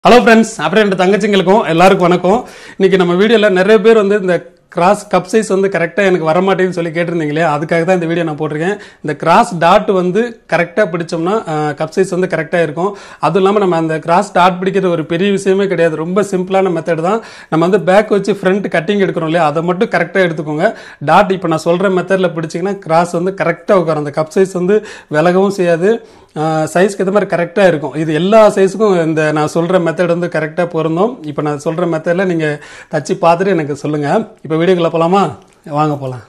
hello friends அப்புறம் ரெண்டு தங்கச்சிங்களுக்கும் எல்லாருக்கும் வணக்கம் இன்னைக்கு நம்ம வீடியோவில் நிறைய பேர் வந்து இந்த கிராஸ் கப் சைஸ் வந்து கரெக்டாக எனக்கு வர மாட்டேன்னு சொல்லி கேட்டிருந்தீங்களே அதுக்காக தான் இந்த வீடியோ நான் போட்டிருக்கேன் இந்த கிராஸ் டாட் வந்து கரெக்டாக பிடிச்சோம்னா கப் சைஸ் வந்து கரெக்டாக இருக்கும் அதுவும் இல்லாமல் நம்ம அந்த கிராஸ் டாட் பிடிக்கிறது ஒரு பெரிய விஷயமே கிடையாது ரொம்ப சிம்பிளான மெத்தட் தான் நம்ம வந்து பேக் வச்சு ஃப்ரண்ட் கட்டிங் எடுக்கிறோம் இல்லையா அதை மட்டும் கரெக்டாக எடுத்துக்கோங்க டாட் இப்போ நான் சொல்கிற மெத்தடில் பிடிச்சிங்கன்னா கிராஸ் வந்து கரெக்டாக உட்காரும் அந்த கப் சைஸ் வந்து விலகவும் செய்யாது சைஸ்க்கு ஏற்ற மாதிரி கரெக்டாக இருக்கும் இது எல்லா சைஸுக்கும் இந்த நான் சொல்கிற மெத்தட் வந்து கரெக்டாக பொருந்தும் இப்போ நான் சொல்கிற மெத்தடில் நீங்கள் தச்சு பார்த்துட்டு எனக்கு சொல்லுங்கள் இப்போ வீடியோக்குள்ளே போகலாமா வாங்க போகலாம்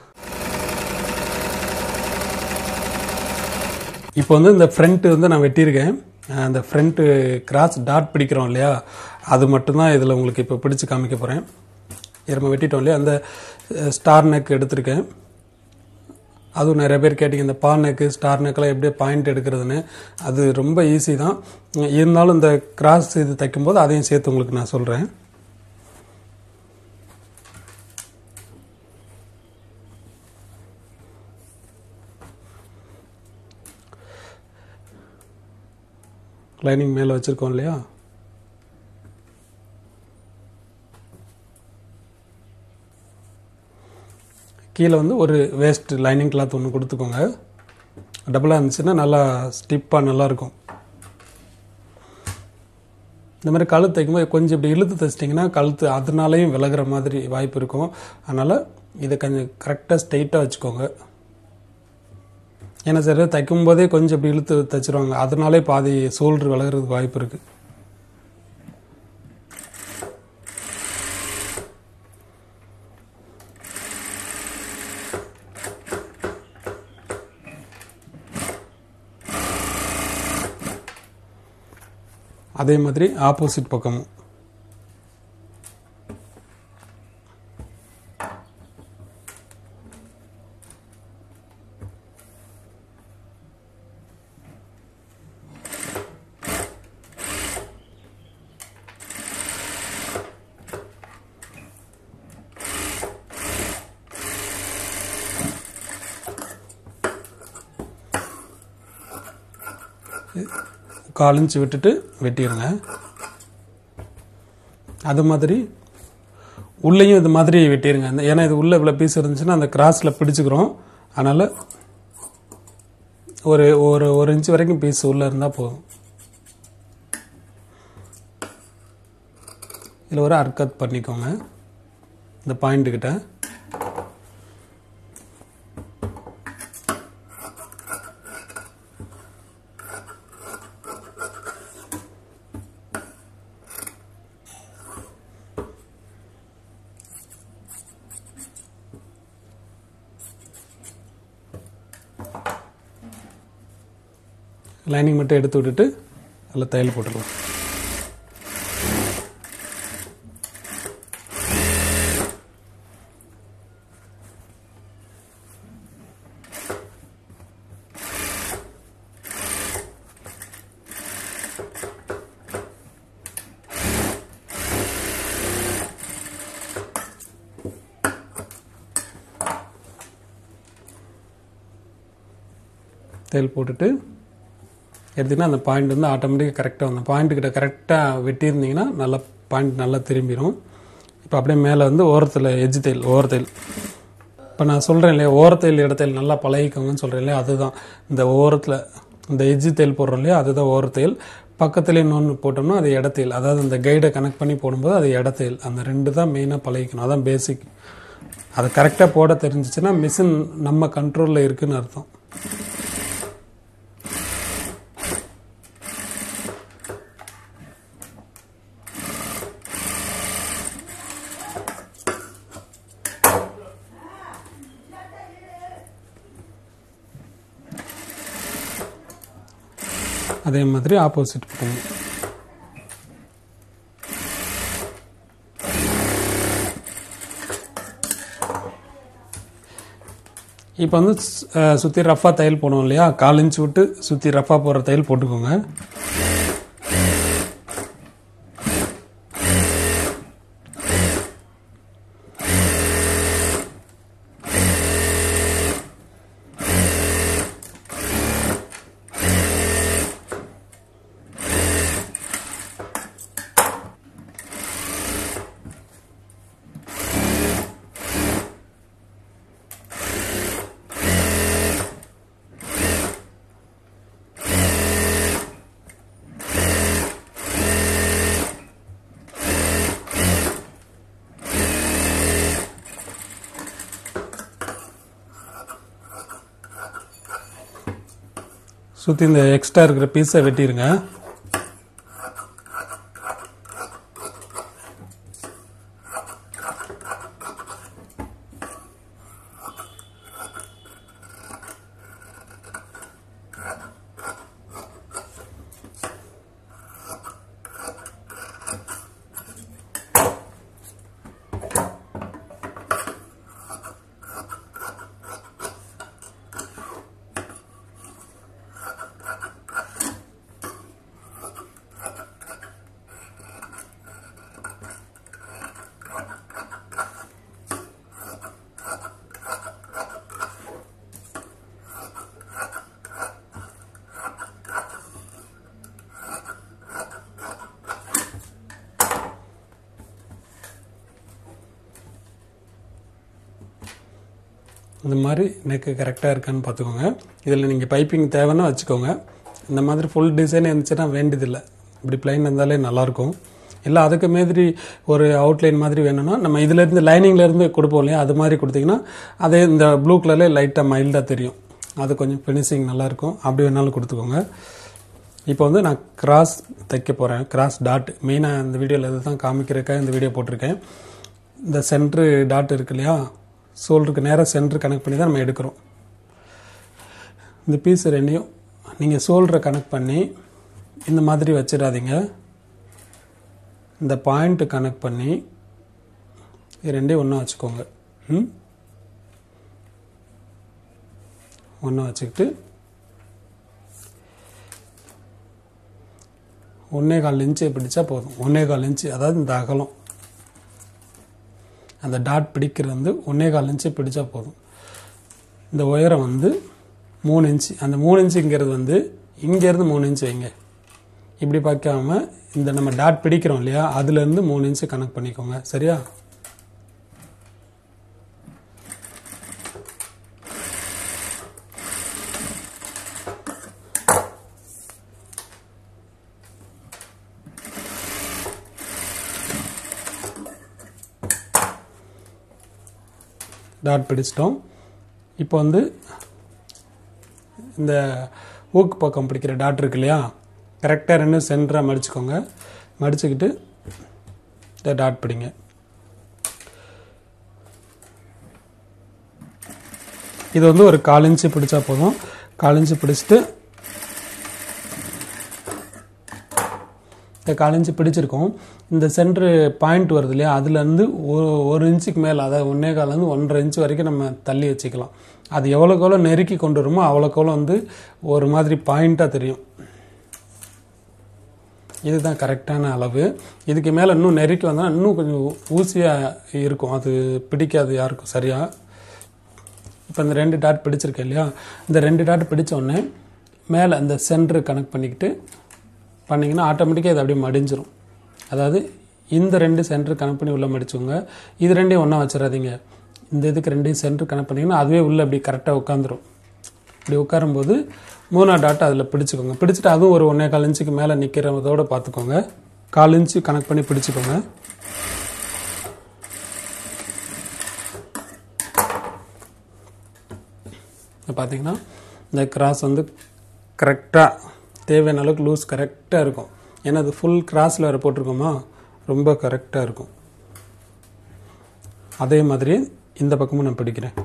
இப்போ வந்து இந்த ஃப்ரண்ட் வந்து நான் வெட்டியிருக்கேன் அஹ் அந்த ஃப்ரண்ட்டு கிராஸ் டாட் பிடிக்கிறோம் இல்லையா அது மட்டும்தான் இதில் உங்களுக்கு இப்போ பிடிச்சு காமிக்க போகிறேன் நம்ம வெட்டிட்டோம் இல்லையா அந்த ஸ்டார் நெக் எடுத்திருக்கேன் அதுவும் நிறைய பேர் கேட்டிங்க இந்த பா நெக்கு ஸ்டார் நெக்கெல்லாம் எப்படி பாயிண்ட் எடுக்கிறதுன்னு அது ரொம்ப ஈஸி தான் இருந்தாலும் இந்த கிராஸ் இது தைக்கும்போது அதையும் சேர்த்து உங்களுக்கு நான் சொல்கிறேன் லைனிங் மேலே வச்சுருக்கோம் இல்லையா கீழே வந்து ஒரு வேஸ்ட் லைனிங் கிளாத் ஒன்று கொடுத்துக்கோங்க டபுளாக இருந்துச்சுன்னா நல்லா ஸ்டிப்பாக நல்லாயிருக்கும் இந்த மாதிரி கழுத்து தைக்கும்போது கொஞ்சம் இப்படி இழுத்து தைச்சிட்டிங்கன்னா கழுத்து அதனாலையும் விலகுற மாதிரி வாய்ப்பு இருக்கும் அதனால் இதை கொஞ்சம் கரெக்டாக ஸ்ட்ரைட்டாக வச்சுக்கோங்க ஏன்னா சரி தைக்கும் போதே கொஞ்சம் இப்படி இழுத்து தைச்சிருவாங்க அதனாலே பாதி சோல்ட்ரு விலகிறதுக்கு வாய்ப்பு இருக்குது அதே மாதிரி ஆப்போசிட் பக்கமும் கால் இன்ச்சு விட்டுட்டு வெட்டிடுங்க அது மாதிரி உள்ளேயும் இது மாதிரி வெட்டிடுங்க அந்த ஏன்னா இது உள்ள இவ்வளோ பீஸ் இருந்துச்சுன்னா அந்த கிராஸில் பிடிச்சிக்கிறோம் அதனால் ஒரு ஒரு ஒரு இன்ச் வரைக்கும் பீஸ் உள்ளே இருந்தால் போதும் இதில் ஒரு அர்க்கத் பண்ணிக்கோங்க இந்த பாயிண்ட்டுக்கிட்ட லைனிங் மட்டும் எடுத்து விட்டுட்டு அதில் தையல் போட்டுக்கலாம் தையல் போட்டுட்டு எடுத்திங்கன்னா அந்த பாயிண்ட் வந்து ஆட்டோமேட்டிக்காக கரெக்டாக வந்து பாயிண்ட்டுக்கிட்ட கரெக்டாக வெட்டியிருந்தீங்கன்னா நல்லா பாயிண்ட் நல்லா திரும்பிடும் இப்போ அப்படியே மேலே வந்து ஓரத்தில் எஜ்ஜு தையல் ஓரத்தையல் இப்போ நான் சொல்கிறேன் இல்லையா ஓரத்தையல் இடத்தையல் நல்லா பழகிக்கோங்கன்னு சொல்கிறேன் இல்லையா அதுதான் இந்த ஓரத்தில் இந்த எஜ்ஜு தையல் போடுறோம் இல்லையா அதுதான் ஓரத்தையல் பக்கத்துலேயே இன்னொன்று போட்டோம்னா அது இடத்தையல் அதாவது அந்த கைடை கனெக்ட் பண்ணி போடும்போது அது இடத்தையல் அந்த ரெண்டு தான் மெயினாக பழகிக்கணும் அதான் பேசிக் அதை கரெக்டாக போட தெரிஞ்சிச்சுன்னா மிஷின் நம்ம கண்ட்ரோலில் இருக்குன்னு அர்த்தம் அதே மாதிரி ஆப்போசிட் பக்கம் இப்போ வந்து சுற்றி ரஃபாக தையல் போடுவோம் இல்லையா கால் இன்ச்சு விட்டு சுற்றி ரஃபாக போடுற தையல் போட்டுக்கோங்க சுற்றி இந்த எக்ஸ்ட்ரா இருக்கிற பீஸை வெட்டிடுங்க இந்த மாதிரி நெக்கு கரெக்டாக இருக்கான்னு பார்த்துக்கோங்க இதில் நீங்கள் பைப்பிங் தேவைன்னா வச்சுக்கோங்க இந்த மாதிரி ஃபுல் டிசைன் இருந்துச்சுன்னா வேண்டியதில்லை இப்படி பிளைன் இருந்தாலே நல்லாயிருக்கும் இல்லை அதுக்கு மாதிரி ஒரு அவுட்லைன் மாதிரி வேணும்னா நம்ம இதுலேருந்து லைனிங்லேருந்து கொடுப்போம் இல்லையா அது மாதிரி கொடுத்தீங்கன்னா அதே இந்த ப்ளூ கலர்லேயே லைட்டாக மைல்டாக தெரியும் அது கொஞ்சம் ஃபினிஷிங் நல்லாயிருக்கும் அப்படி வேணாலும் கொடுத்துக்கோங்க இப்போ வந்து நான் கிராஸ் தைக்க போகிறேன் கிராஸ் டாட் மெயினாக இந்த வீடியோவில் இது தான் காமிக்கிறதுக்காக இந்த வீடியோ போட்டிருக்கேன் இந்த சென்ட்ரு டாட் இருக்கு இல்லையா ஷோல்டருக்கு நேராக சென்டர் கனெக்ட் பண்ணி தான் நம்ம எடுக்கிறோம் இந்த பீஸ் ரெண்டையும் நீங்கள் ஷோல்டரை கனெக்ட் பண்ணி இந்த மாதிரி வச்சிடாதீங்க இந்த பாயிண்ட்டு கனெக்ட் பண்ணி இது ரெண்டையும் ஒன்றா வச்சுக்கோங்க ம் ஒன்றா வச்சுக்கிட்டு ஒன்றே கால் இன்ச்சு பிடிச்சா போதும் ஒன்றே கால் இன்ச்சு அதாவது இந்த அகலம் அந்த டாட் பிடிக்கிறது வந்து ஒன்றே கால் இன்ச்சு பிடிச்சா போதும் இந்த உயரம் வந்து மூணு இன்ச்சு அந்த மூணு இன்ச்சுங்கிறது வந்து இங்கேருந்து மூணு இன்ச்சு வைங்க இப்படி பார்க்காம இந்த நம்ம டாட் பிடிக்கிறோம் இல்லையா அதுலேருந்து மூணு இன்ச்சு கனெக்ட் பண்ணிக்கோங்க சரியா டாட் பிடிச்சிட்டோம் இப்போ வந்து இந்த ஊக்கு பக்கம் பிடிக்கிற டாட் இருக்கு இல்லையா கரெக்டாக ரெண்டு சென்டராக மடிச்சுக்கோங்க மடிச்சுக்கிட்டு இந்த டாட் பிடிங்க இது வந்து ஒரு கால் இன்ச்சு பிடிச்சா போதும் கால் இன்ச்சு பிடிச்சிட்டு இந்த கால் இன்ச்சு பிடிச்சிருக்கோம் இந்த சென்ட்ரு பாயிண்ட் வருது இல்லையா அதுலேருந்து ஒரு ஒரு இன்ச்சுக்கு மேலே அதாவது ஒன்றே கால்லேருந்து ஒன்றரை இன்ச்சு வரைக்கும் நம்ம தள்ளி வச்சுக்கலாம் அது எவ்வளோக்கு எவ்வளோ நெருக்கி கொண்டு வருமோ அவ்வளோக்கு எவ்வளோ வந்து ஒரு மாதிரி பாயிண்ட்டாக தெரியும் இதுதான் கரெக்டான அளவு இதுக்கு மேலே இன்னும் நெருக்கி வந்தால் இன்னும் கொஞ்சம் ஊசியாக இருக்கும் அது பிடிக்காது யாருக்கும் சரியாக இப்போ இந்த ரெண்டு டாட் பிடிச்சிருக்கேன் இல்லையா இந்த ரெண்டு டாட் பிடிச்ச உடனே மேலே இந்த சென்டர் கனெக்ட் பண்ணிக்கிட்டு பண்ணிங்கன்னா ஆட்டோமேட்டிக்காக இது அப்படியே மடிஞ்சிரும் அதாவது இந்த ரெண்டு சென்டர் கனெக்ட் பண்ணி உள்ளே மடிச்சுக்கோங்க இது ரெண்டையும் ஒன்றா வச்சிடாதீங்க இந்த இதுக்கு ரெண்டையும் சென்டர் கனெக்ட் பண்ணிங்கன்னா அதுவே உள்ளே அப்படி கரெக்டாக உட்காந்துரும் இப்படி உட்காரும்போது மூணா டாட் அதில் பிடிச்சிக்கோங்க பிடிச்சிட்டு அதுவும் ஒரு ஒன்றே கால் இன்ச்சுக்கு மேலே நிற்கிறதோட பார்த்துக்கோங்க கால் இன்ச்சு கனெக்ட் பண்ணி பிடிச்சிக்கோங்க பார்த்தீங்கன்னா இந்த கிராஸ் வந்து கரெக்டாக தேவையான அளவுக்கு லூஸ் கரெக்டாக இருக்கும் ஏன்னா அது ஃபுல் கிராஸில் வேறு போட்டிருக்கோமா ரொம்ப கரெக்டாக இருக்கும் அதே மாதிரி இந்த பக்கமும் நான் பிடிக்கிறேன்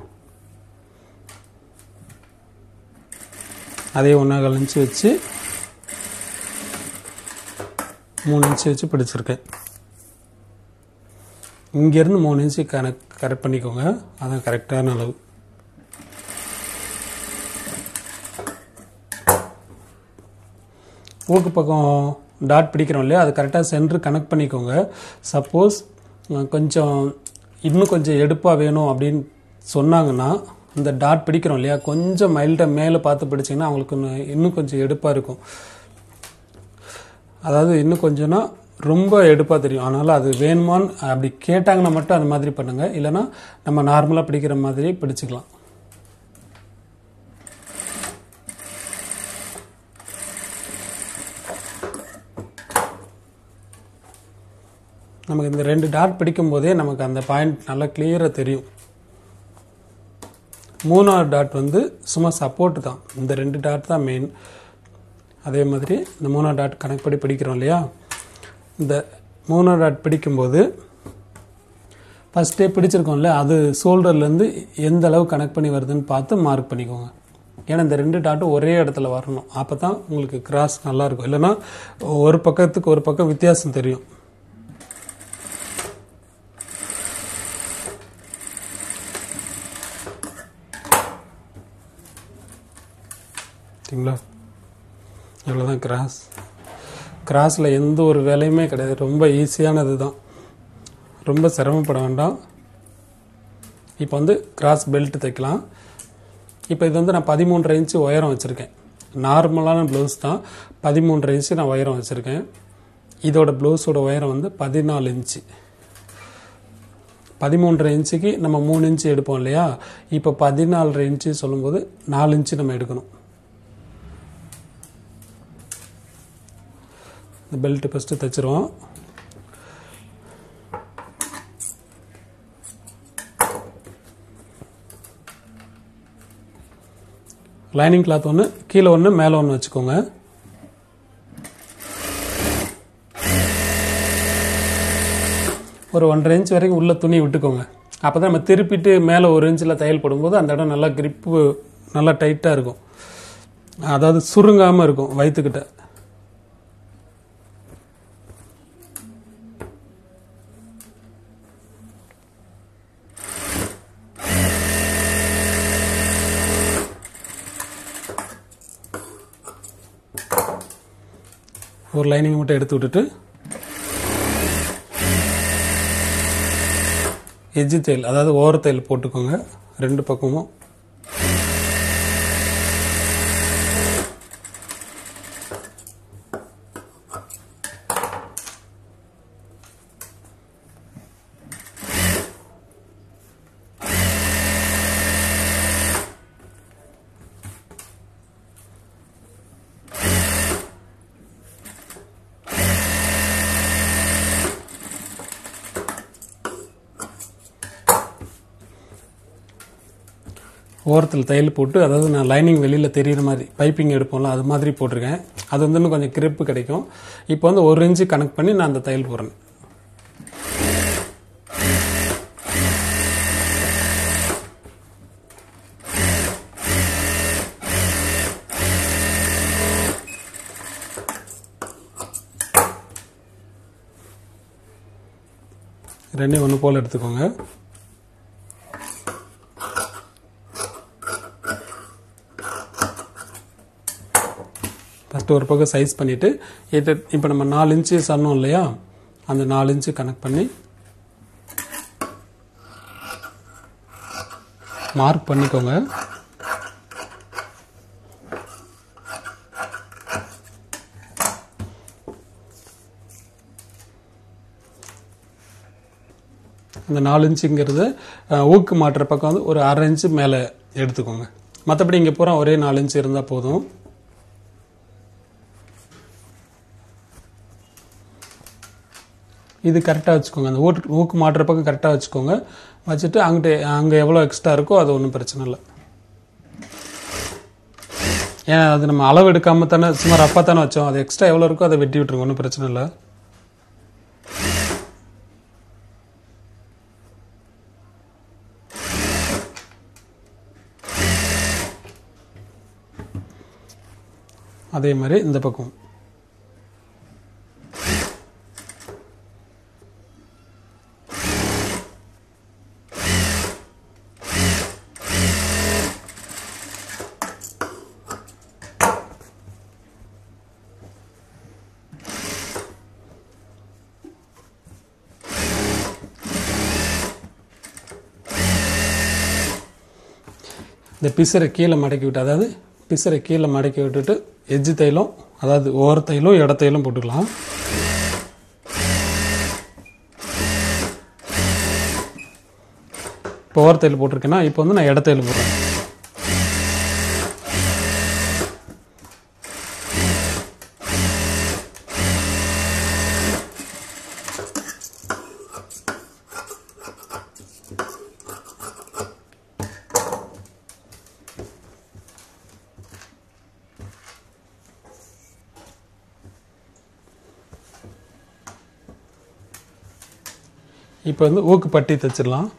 அதே ஒன்றாகால் இன்ச்சு வச்சு மூணு இன்ச்சு வச்சு பிடிச்சிருக்கேன் இங்கேருந்து மூணு இன்ச்சு கனெக்ட் கரெக்ட் பண்ணிக்கோங்க அதான் கரெக்டான அளவு ஊக்கு பக்கம் டாட் பிடிக்கிறோம் இல்லையா அது கரெக்டாக சென்டர் கனெக்ட் பண்ணிக்கோங்க சப்போஸ் கொஞ்சம் இன்னும் கொஞ்சம் எடுப்பாக வேணும் அப்படின்னு சொன்னாங்கன்னா இந்த டாட் பிடிக்கிறோம் இல்லையா கொஞ்சம் மைல்டாக மேலே பார்த்து பிடிச்சிங்கன்னா அவங்களுக்கு இன்னும் இன்னும் கொஞ்சம் எடுப்பாக இருக்கும் அதாவது இன்னும் கொஞ்சம்னா ரொம்ப எடுப்பாக தெரியும் அதனால் அது வேணுமான்னு அப்படி கேட்டாங்கன்னா மட்டும் அது மாதிரி பண்ணுங்கள் இல்லைன்னா நம்ம நார்மலாக பிடிக்கிற மாதிரி பிடிச்சிக்கலாம் நமக்கு இந்த ரெண்டு டாட் பிடிக்கும் போதே நமக்கு அந்த பாயிண்ட் நல்லா கிளியராக தெரியும் மூணாவது டாட் வந்து சும்மா சப்போர்ட் தான் இந்த ரெண்டு டாட் தான் மெயின் அதே மாதிரி இந்த மூணாவது டாட் கணக்குப்படி பிடிக்கிறோம் இல்லையா இந்த மூணாவது டாட் பிடிக்கும்போது ஃபஸ்ட்டே பிடிச்சிருக்கோம்ல அது ஷோல்டர்லேருந்து எந்த அளவு கனெக்ட் பண்ணி வருதுன்னு பார்த்து மார்க் பண்ணிக்கோங்க ஏன்னா இந்த ரெண்டு டாட்டும் ஒரே இடத்துல வரணும் அப்போ தான் உங்களுக்கு கிராஸ் நல்லாயிருக்கும் இல்லைன்னா ஒரு பக்கத்துக்கு ஒரு பக்கம் வித்தியாசம் தெரியும் சரிங்களா இவ்வளோதான் கிராஸ் கிராஸில் எந்த ஒரு வேலையுமே கிடையாது ரொம்ப ஈஸியானது தான் ரொம்ப சிரமப்பட வேண்டாம் இப்போ வந்து கிராஸ் பெல்ட் தைக்கலாம் இப்போ இது வந்து நான் பதிமூன்றரை இன்ச்சு உயரம் வச்சுருக்கேன் நார்மலான ப்ளவுஸ் தான் பதிமூன்றரை இன்ச்சு நான் உயரம் வச்சுருக்கேன் இதோட ப்ளவுஸோட உயரம் வந்து பதினாலு இன்ச்சு பதிமூன்றரை இன்ச்சுக்கு நம்ம மூணு இன்ச்சு எடுப்போம் இல்லையா இப்போ பதினாலரை இன்ச்சு சொல்லும்போது நாலு இன்ச்சு நம்ம எடுக்கணும் இந்த பெல்ட் ஃபஸ்ட்டு தைச்சிருவோம் லைனிங் கிளாத் ஒன்று கீழே ஒன்று மேலே ஒன்று வச்சுக்கோங்க ஒரு ஒன்றரை இன்ச் வரைக்கும் உள்ள துணி விட்டுக்கோங்க அப்போ தான் நம்ம திருப்பிட்டு மேலே ஒரு இன்ச்சில் தையல் போடும்போது அந்த இடம் நல்லா கிரிப்பு நல்லா டைட்டாக இருக்கும் அதாவது சுருங்காமல் இருக்கும் வயிற்றுக்கிட்ட ஒரு லைனிங் மட்டும் எடுத்து விட்டுட்டு எஜ்ஜு தையல் அதாவது ஓர தையல் போட்டுக்கோங்க ரெண்டு பக்கமும் ஓரத்தில் தையல் போட்டு அதாவது நான் லைனிங் வெளியில் தெரியிற மாதிரி பைப்பிங் எடுப்போம்ல அது மாதிரி போட்டிருக்கேன் அது வந்து இன்னும் கொஞ்சம் கிரிப்பு கிடைக்கும் இப்போ வந்து ஒரு இன்ச்சு கனெக்ட் பண்ணி நான் அந்த தையல் போடுறேன் ரெண்டையும் ஒன்று போல் எடுத்துக்கோங்க ஃபஸ்ட்டு ஒரு பக்கம் சைஸ் பண்ணிவிட்டு இது இப்போ நம்ம நாலு இன்ச்சு சொன்னோம் இல்லையா அந்த நாலு இன்ச்சு கனெக்ட் பண்ணி மார்க் பண்ணிக்கோங்க அந்த நாலு இன்ச்சுங்கிறது அஹ், ஊக்கு மாட்டுற பக்கம் வந்து ஒரு அரை இன்ச்சு மேலே எடுத்துக்கோங்க மற்றபடி இங்கே பூரா ஒரே நாலு இன்ச்சு இருந்தால் போதும் இது கரெக்டாக வச்சுக்கோங்க அந்த ஊட்டு ஊக்கு மாட்டுற பக்கம் கரெக்டாக வச்சுக்கோங்க வச்சுட்டு அங்கிட்ட அங்கே எவ்வளோ எக்ஸ்ட்ரா இருக்கோ அது ஒன்றும் பிரச்சனை இல்லை ஏன் அது நம்ம அளவு எடுக்காம தானே சும்மா ரஃபாக தானே வச்சோம் அது எக்ஸ்ட்ரா எவ்வளோ இருக்கோ அதை வெட்டி விட்டுருங்க ஒன்றும் பிரச்சனை இல்லை அதே மாதிரி இந்த பக்கம் இந்த பிசரை கீழே மடக்கி விட்டு அதாவது பிசரை கீழே மடக்கி விட்டுட்டு எஜ்ஜு தைலம் அதாவது ஓர தைலம் இட தைலம் போட்டுக்கலாம் இப்போ ஓர தையல் போட்டிருக்கேன்னா இப்போ வந்து நான் இட தையல் போடுறேன் இப்போ வந்து ஊக்கு பட்டி தைச்சிடலாம்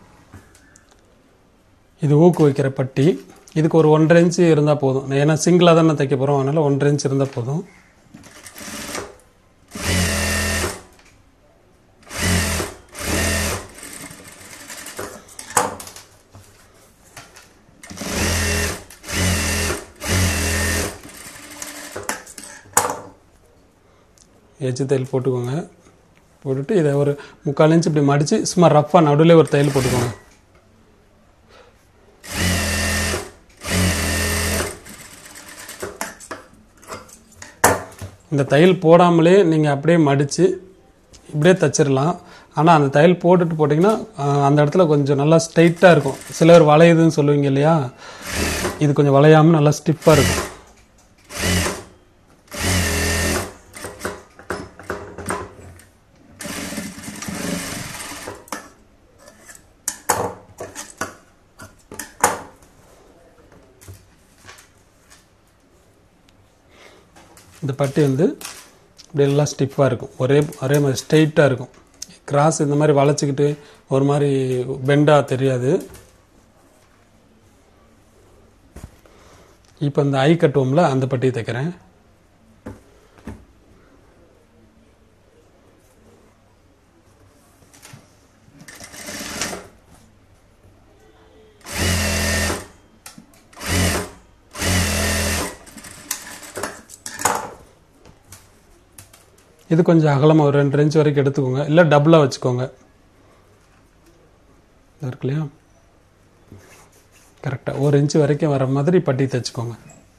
இது ஊக்கு வைக்கிற பட்டி இதுக்கு ஒரு ஒன்றரை இன்ச்சு இருந்தால் போதும் ஏன்னா சிங்கிளாக தானே தைக்க போகிறோம் அதனால் ஒன்றரை இன்ச் இருந்தால் போதும் எச்சு தையல் போட்டுக்கோங்க போட்டுட்டு இதை ஒரு முக்கால் இன்ச் இப்படி மடித்து சும்மா ரஃப்பாக நடுவில் ஒரு தையல் போட்டுக்கோங்க இந்த தையல் போடாமலே நீங்கள் அப்படியே மடித்து இப்படியே தச்சிடலாம் ஆனால் அந்த தையல் போட்டுட்டு போட்டிங்கன்னா ஆஹ், அந்த இடத்துல கொஞ்சம் நல்லா ஸ்ட்ரைட்டாக இருக்கும் சிலர் வளையுதுன்னு சொல்லுவீங்க இல்லையா இது கொஞ்சம் வளையாமல் நல்லா ஸ்டிஃபாக இருக்கும் இந்த பட்டி வந்து இப்படி எல்லாம் ஸ்டிஃபாக இருக்கும் ஒரே ஒரே மாதிரி ஸ்ட்ரெயிட்டாக இருக்கும் கிராஸ் இந்த மாதிரி வளைச்சிக்கிட்டு ஒரு மாதிரி பெண்டாக தெரியாது இப்போ இந்த ஐ கட்டுவோம்ல அந்த பட்டியை தைக்கிறேன் இது கொஞ்சம் அகலமாக ஒரு ரெண்டு இன்ச் வரைக்கும் எடுத்துக்கோங்க இல்லை டபுளாக வச்சுக்கோங்க இதோ இருக்கு இல்லையா கரெக்டாக ஒரு இன்ச் வரைக்கும் வர மாதிரி பட்டி தைச்சுக்கோங்க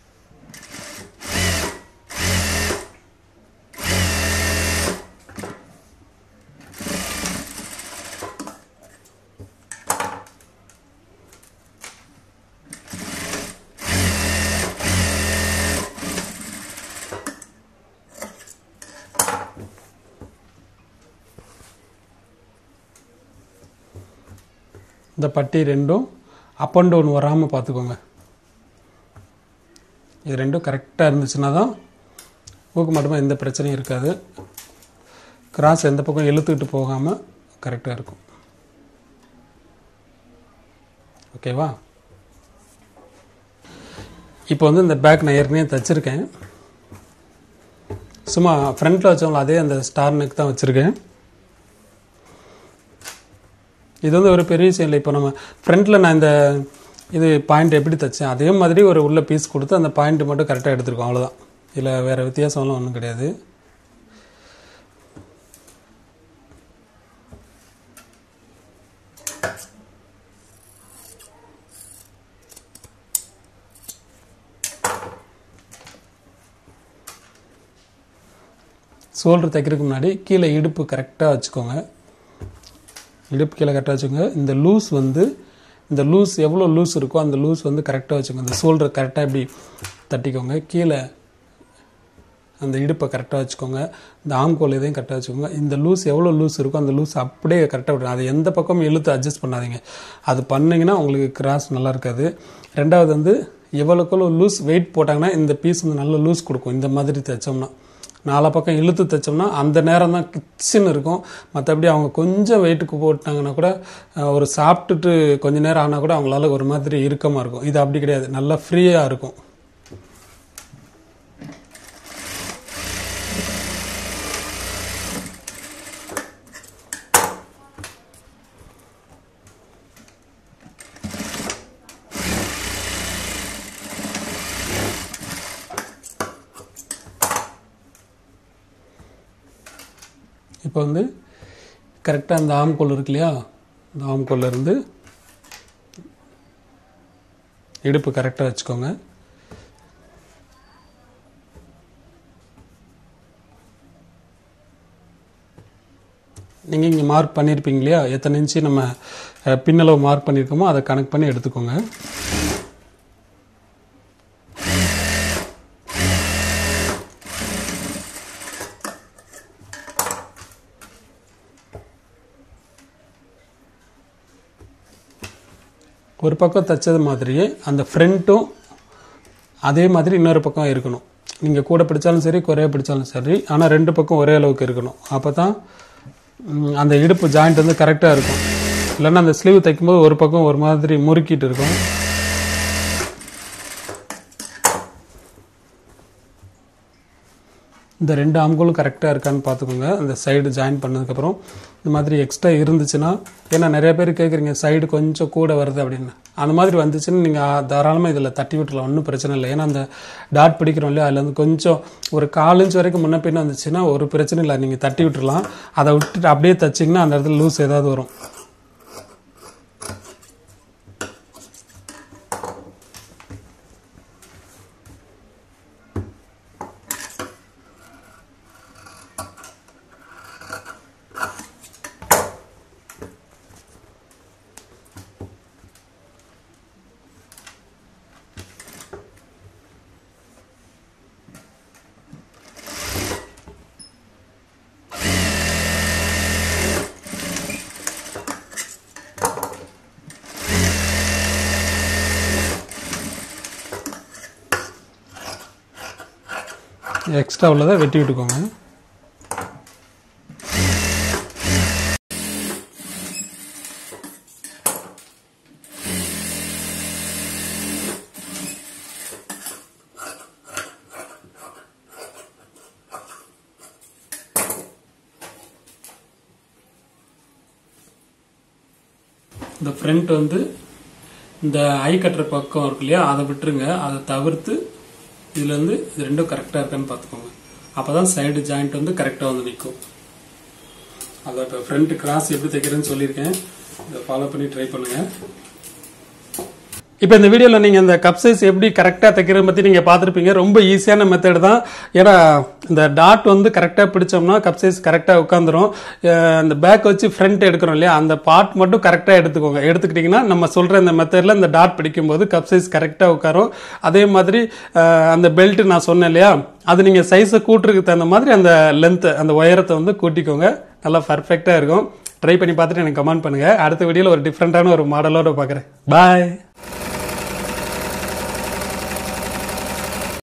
இந்த பட்டி ரெண்டும் அப் அண்ட் டவுன் வராமல் பார்த்துக்கோங்க இது ரெண்டும் கரெக்டாக இருந்துச்சுன்னா தான் ஊக்கு மட்டுமா எந்த பிரச்சனையும் இருக்காது கிராஸ் எந்த பக்கம் இழுத்துக்கிட்டு போகாமல் கரெக்டாக இருக்கும் ஓகேவா இப்போ வந்து இந்த பேக் நான் ஏற்கனவே தச்சிருக்கேன் சும்மா ஃப்ரண்ட்டில் வச்சவங்கள அதே அந்த ஸ்டார் நெக் தான் வச்சுருக்கேன் இது வந்து ஒரு பெரிய விஷயம் இல்லை இப்போ நம்ம ஃப்ரண்ட்டில் நான் இந்த இது பாயிண்ட் எப்படி தைச்சேன் அதே மாதிரி ஒரு உள்ள பீஸ் கொடுத்து அந்த பாயிண்ட் மட்டும் கரெக்டாக எடுத்துருக்கோம் அவ்வளோதான் இதில் வேறு வித்தியாசம்லாம் ஒன்றும் கிடையாது ஷோல்டர் தைக்கிறதுக்கு முன்னாடி கீழே இடுப்பு கரெக்டாக வச்சுக்கோங்க இடுப்பு கீழே கரெக்டாக வச்சுக்கோங்க இந்த லூஸ் வந்து இந்த லூஸ் எவ்வளோ லூஸ் இருக்கோ அந்த லூஸ் வந்து கரெக்டாக வச்சுக்கோங்க இந்த ஷோல்டர் கரெக்டாக இப்படி தட்டிக்கோங்க கீழே அந்த இடுப்பை கரெக்டாக வச்சுக்கோங்க இந்த ஆம்கோல் இதையும் கரெக்டாக வச்சுக்கோங்க இந்த லூஸ் எவ்வளோ லூஸ் இருக்கோ அந்த லூஸ் அப்படியே கரெக்டாக விடணும் அது எந்த பக்கமும் இழுத்து அட்ஜஸ்ட் பண்ணாதீங்க அது பண்ணிங்கன்னா உங்களுக்கு கிராஸ் நல்லா இருக்காது ரெண்டாவது வந்து எவ்வளோக்கெவ்வளோ லூஸ் வெயிட் போட்டாங்கன்னா இந்த பீஸ் வந்து நல்ல லூஸ் கொடுக்கும் இந்த மாதிரி தைச்சோம்னா நாலா பக்கம் இழுத்து தைச்சோம்னா அந்த நேரம் தான் கிச்சன் இருக்கும் மற்றபடி அவங்க கொஞ்சம் வெயிட்டுக்கு போட்டாங்கன்னா கூட அஹ், ஒரு சாப்பிட்டுட்டு கொஞ்ச நேரம் ஆனால் கூட அவங்களால ஒரு மாதிரி இறுக்கமாக இருக்கும் இது அப்படி கிடையாது நல்லா ஃப்ரீயாக இருக்கும் இப்போ வந்து கரெக்டாக அந்த ஆம்கோல் இருக்கு இல்லையா அந்த ஆம்கோல்ல இருந்து இடுப்பு கரெக்டாக வச்சுக்கோங்க நீங்கள் இங்கே மார்க் பண்ணியிருப்பீங்க இல்லையா எத்தனை இன்ச்சு நம்ம அஹ், பின்னளவு மார்க் பண்ணியிருக்கோமோ அதை கணக்கு பண்ணி எடுத்துக்கோங்க ஒரு பக்கம் தைச்சது மாதிரியே அந்த ஃப்ரண்ட்டும் அதே மாதிரி இன்னொரு பக்கம் இருக்கணும் நீங்கள் கூட பிடிச்சாலும் சரி குறைய பிடிச்சாலும் சரி ஆனால் ரெண்டு பக்கம் ஒரே அளவுக்கு இருக்கணும் அப்போ தான் ம், அந்த இடுப்பு ஜாயிண்ட் வந்து கரெக்டாக இருக்கும் இல்லைன்னா அந்த ஸ்லீவ் தைக்கும்போது ஒரு பக்கம் ஒரு மாதிரி முறுக்கிட்டு இருக்கும் இந்த ரெண்டு ஆம்கோலும் கரெக்டாக இருக்கான்னு பார்த்துக்கோங்க அந்த சைடு ஜாயின் பண்ணதுக்கப்புறம் இந்த மாதிரி எக்ஸ்ட்ரா இருந்துச்சுன்னா ஏன்னா நிறைய பேர் கேட்குறீங்க சைடு கொஞ்சம் கூட வருது அப்படின்னு அந்த மாதிரி வந்துச்சுன்னா நீங்கள் தாராளமாக இதில் தட்டி விட்டுலாம் ஒன்றும் பிரச்சனை இல்லை ஏன்னா அந்த டாட் பிடிக்கிறோம் இல்லையா அதில் வந்து கொஞ்சம் ஒரு கால் இன்ச் வரைக்கும் முன்ன பின்ன வந்துச்சுன்னா ஒரு பிரச்சனை இல்லை நீங்கள் தட்டி விட்டுறலாம் அதை விட்டுட்டு அப்படியே தச்சிங்கன்னா அந்த இடத்துல லூஸ் ஏதாவது வரும் எக்ஸ்ட்ரா உள்ளதை வெட்டி விட்டுக்கோங்க இந்த ஃப்ரண்ட் வந்து இந்த ஐ கட்டுற பக்கம் இருக்கு இல்லையா அதை விட்டுருங்க அதை தவிர்த்து இதுல இருந்து இது ரெண்டும் கரெக்டா இருக்கான்னு பார்த்துக்கோங்க அப்பதான் சைடு ஜாயிண்ட் வந்து கரெக்டா வந்து நிற்கும் அதை இப்போ ஃப்ரண்ட் கிராஸ் எப்படி தைக்கிறேன்னு சொல்லியிருக்கேன் இதை ஃபாலோ பண்ணி ட்ரை பண்ணுங்க இப்போ இந்த வீடியோவில் நீங்கள் இந்த கப் சைஸ் எப்படி கரெக்டாக தைக்கிறத பற்றி நீங்கள் பார்த்துருப்பீங்க ரொம்ப ஈஸியான மெத்தட் தான் ஏன்னா இந்த டாட் வந்து கரெக்டாக பிடிச்சோம்னா கப் சைஸ் கரெக்டாக உட்காந்துரும் இந்த பேக் வச்சு ஃப்ரண்ட் எடுக்கிறோம் இல்லையா அந்த பார்ட் மட்டும் கரெக்டாக எடுத்துக்கோங்க எடுத்துக்கிட்டிங்கன்னா நம்ம சொல்கிற இந்த மெத்தடில் இந்த டாட் பிடிக்கும்போது கப் சைஸ் கரெக்டாக உட்காரும் அதே மாதிரி அஹ், அந்த பெல்ட் நான் சொன்னேன் இல்லையா அது நீங்கள் சைஸை கூட்டுறதுக்கு தகுந்த மாதிரி அந்த லென்த்து அந்த உயரத்தை வந்து கூட்டிக்கோங்க நல்லா பர்ஃபெக்டாக இருக்கும் ட்ரை பண்ணி பார்த்துட்டு எனக்கு கமெண்ட் பண்ணுங்கள் அடுத்த வீடியோவில் ஒரு டிஃப்ரெண்ட்டான ஒரு மாடலோட பார்க்குறேன் பாய்